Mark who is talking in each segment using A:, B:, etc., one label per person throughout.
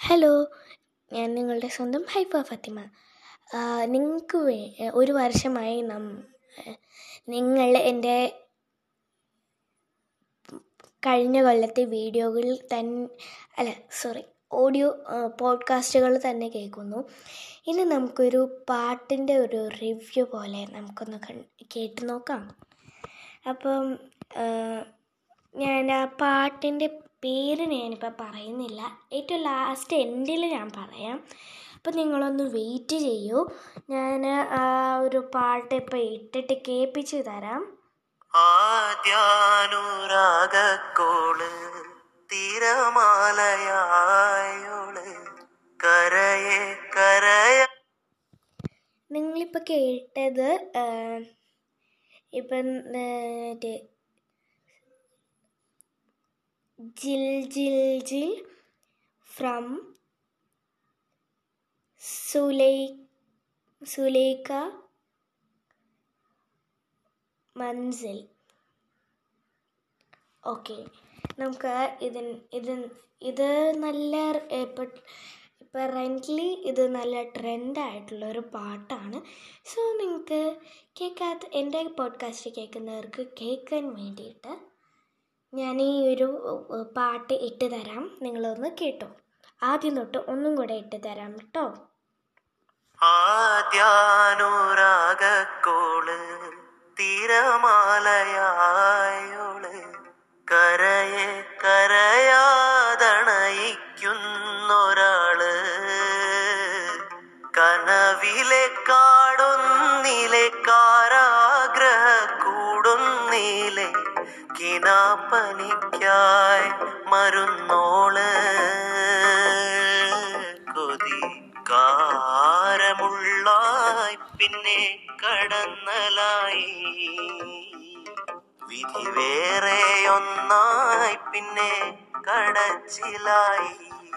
A: hello ഞാൻ നിങ്ങളുടെ സ്വന്തം ഹൈഫ ഫാത്തിമ നിങ്ങൾക്ക് വേ ഒരു വർഷമായി നം നിങ്ങൾ എൻ്റെ കഴിഞ്ഞ കൊല്ലത്തെ വീഡിയോകൾ തൻ അല്ല സോറി ഓഡിയോ പോഡ്കാസ്റ്റുകൾ തന്നെ കേൾക്കുന്നു ഇനി നമുക്കൊരു പാട്ടിൻ്റെ ഒരു റിവ്യൂ പോലെ നമുക്കൊന്ന് കൺ കേട്ട് നോക്കാം അപ്പം ഞാൻ ആ പാട്ടിൻ്റെ പേര് ഞാനിപ്പോൾ പറയുന്നില്ല ഏറ്റവും ലാസ്റ്റ് എൻഡിൽ ഞാൻ പറയാം അപ്പോൾ നിങ്ങളൊന്ന് വെയിറ്റ് ചെയ്യൂ ഞാൻ ആ ഒരു പാട്ട് ഇപ്പോൾ ഇട്ടിട്ട് കേൾപ്പിച്ച് തരാം
B: ആദ്യാനുരാഗക്കോള് തിരമാലയായോള് കരയെ കരയ
A: നിങ്ങളിപ്പോൾ കേട്ടത് ഇപ്പം മറ്റേ ജിൽ ജിൽ ജിൽ ഫ്രം സുലൈ സുലേഖ മൻസിൽ ഓക്കെ നമുക്ക് ഇതിൻ ഇത് ഇത് നല്ല ഇപ്പം കറൻ്റ്ലി ഇത് നല്ല ട്രെൻഡായിട്ടുള്ളൊരു പാട്ടാണ് സോ നിങ്ങൾക്ക് കേൾക്കാത്ത എൻ്റെ പോഡ്കാസ്റ്റ് കേൾക്കുന്നവർക്ക് കേൾക്കാൻ വേണ്ടിയിട്ട് ഞാൻ ഈ ഒരു പാട്ട് ഇട്ട് തരാം നിങ്ങളൊന്ന് കേട്ടോ ആദ്യം തൊട്ട് ഒന്നും കൂടെ ഇട്ട് തരാം കേട്ടോ
B: ആദ്യാനുരാഗക്കോള് തിരമാലയായോള് കരയെ കരയാതണയിക്കുന്നൊരാള് കനവിലെ കാടൊന്നിലെ കാരാഗ്രഹ കൂടുന്നിലെ കിനാപ്പനിക്കായി മരുന്നോള് കൊതി കാരമുള്ളായി പിന്നെ കടന്നലായി വിധി വേറെ ഒന്നായി പിന്നെ കടച്ചിലായി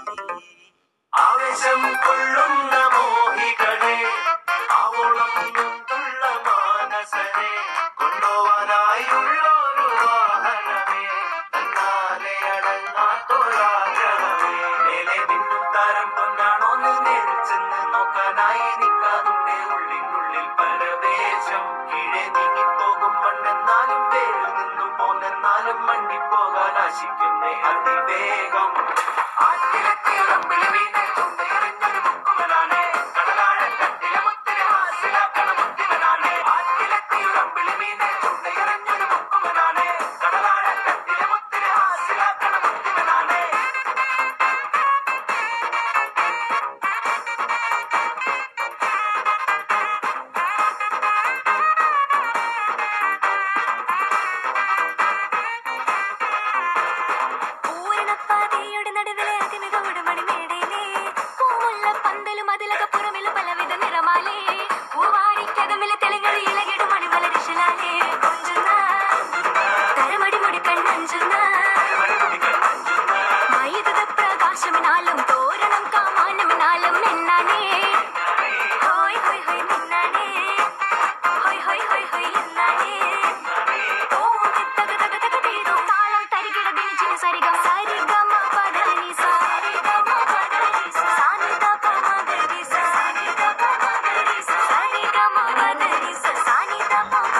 B: ആവേശം കൊള്ളുന്ന മോഹികളെ ആവോളം നൊന്തുള്ള മാനസനെ കൊണ്ടുപോവാനായുള്ളൊരു വാഹനമേ തന്നാലെ അടങ്ങാത്തൊരാഗ്രഹമേ മേലെ മിന്നും താരം പൊന്നാണോ നേരിൽ ചെന്ന് നോക്കാനായി നിൽക്കാതുണ്ടേ ഉള്ളിനുള്ളിൽ പരവേശം കീഴെ നീങ്ങിപ്പോകും മണ്ണെന്നാലും പേരിൽ നിന്നും പോന്നെന്നാലും മണ്ണിപ്പോകാൻ ആശിക്കുന്നേ അതിവേഗം ആറ്റിലെത്തിയൊരമ്പിളി വീണ് ചുണ്ടയെറിഞ്ഞൊരു മുക്കുമനാണ് കടലാഴക്കട്ടിലെ മുത്തിനെ മനസ്സിലാക്കണ മുത്തിവനാണ് ആറ്റിലെത്തിയൊരമ്പിളി വീണ് ചുണ്ടയെറിഞ്ഞൊരു മുക്കുമനാണ് കടലാഴക്കട്ടിലെ മുത്തിനെ മനസ്സിലാക്കണ മുത്തിവനാണ്
C: പൂരണപ്പാതയുടെ നടുവിലെ അതിമികവുടെ മണിമേടയിലേ പൂവുള്ള പന്തലും അതിലക പുറമിലും പലവിധ നിറമാലേ പൂവാടിക്കകമിലെ തെളിങ്ങളിൽ ഇളകിടും മണിമല രക്ഷലാലേ കൊഞ്ചുന്ന തരമടി മുടിക്കൺ മഞ്ചുന്ന